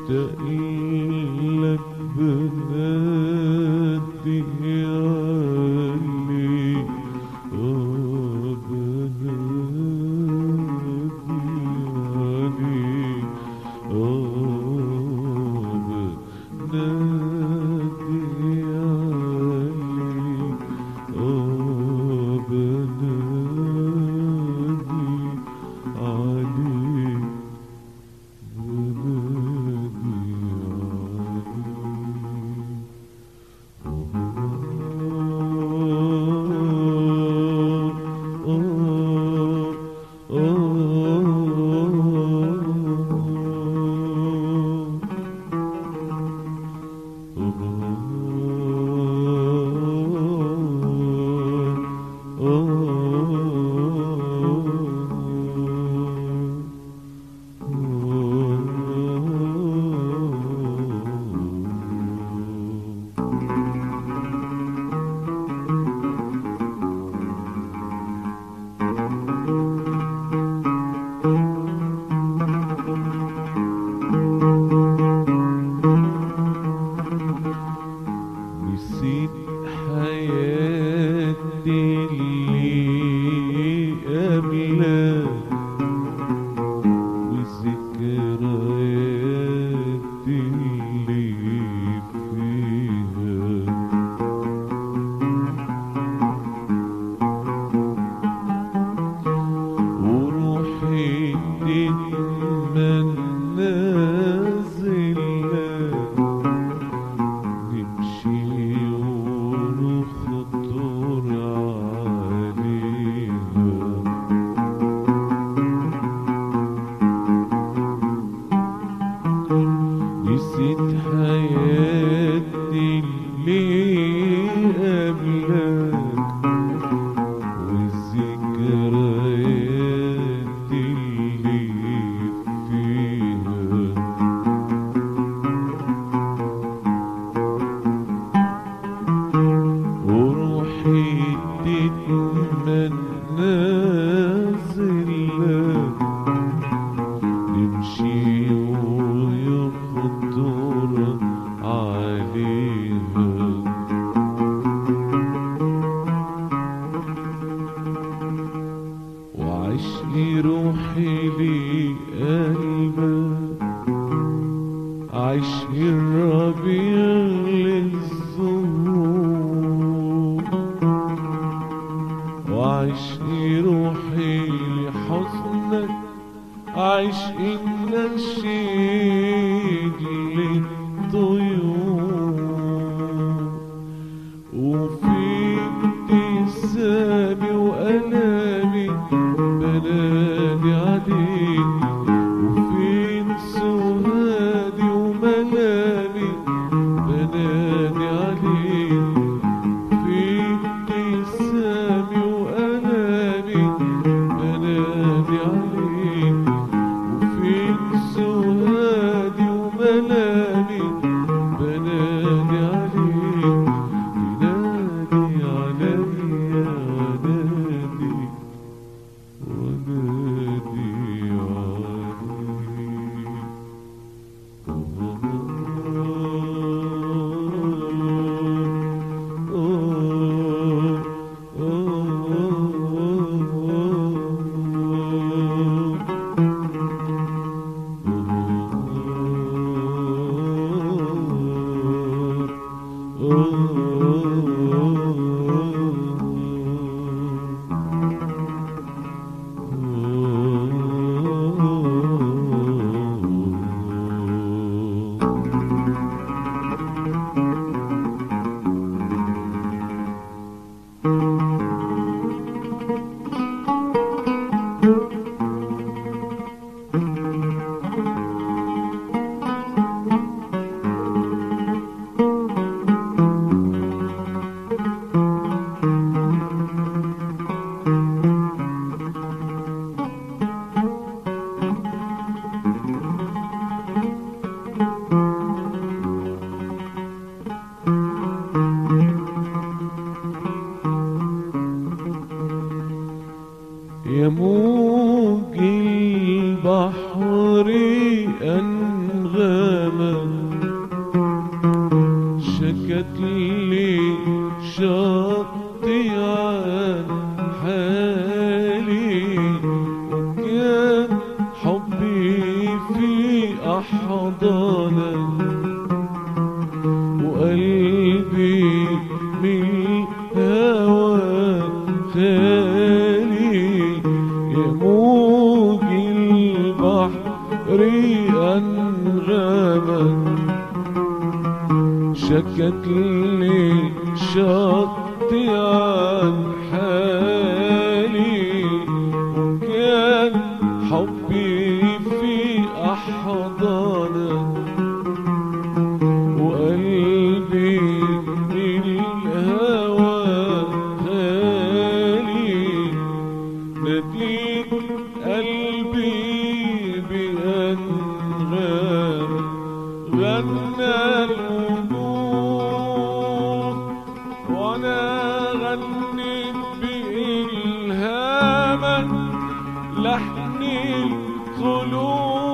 مشتاق لك بنادي عليك آه بنادي عليك آه بنادي عليك آه بنادي عليك نسيت حياتي اللي قبلك وذكرياتي اللي فيها وروحي تتمنى زلك نمشي ونخطر عليها نسيت حياتي اللي قبلك والذكريات اللي فيها وروحي تتمنى زلك نمشي ويخطر عليها وعشقي روحي لقلبك عشقي الربيع للزهور وعشقي روحي لحزنك عشقي النشيد للطيور وفي ابتسامي وألامي بنادي عليك وفين سهادي وملامي بنادي عليك في ابتسامي وألامي بنادي عليك وفين سهادي وملامي بحري أنغاما شكت لي شطي عن حالي وكان حبي في أحضانك وقلبي من الهوى خالي يموج البحر أنغامك شكت لي شطي عن حالي وكان حبي في أحضانك وقلبي من الهوى خالي ناديك قلبي بأنغام غنى الوجود وانا غنيت بإلهامك لحن الخلود